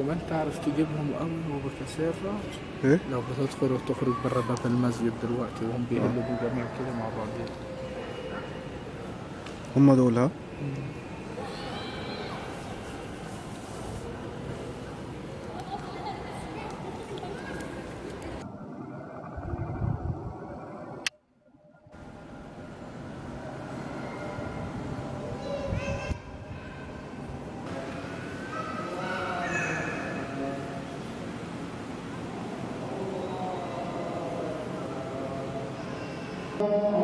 كمان تعرف تجيبهم قوي وبكثافة ايه لو بتدخل وتخرج بره باب المسجد دلوقتي وهم بيقلبوا جميع كده مع بعضين هم دول ها الله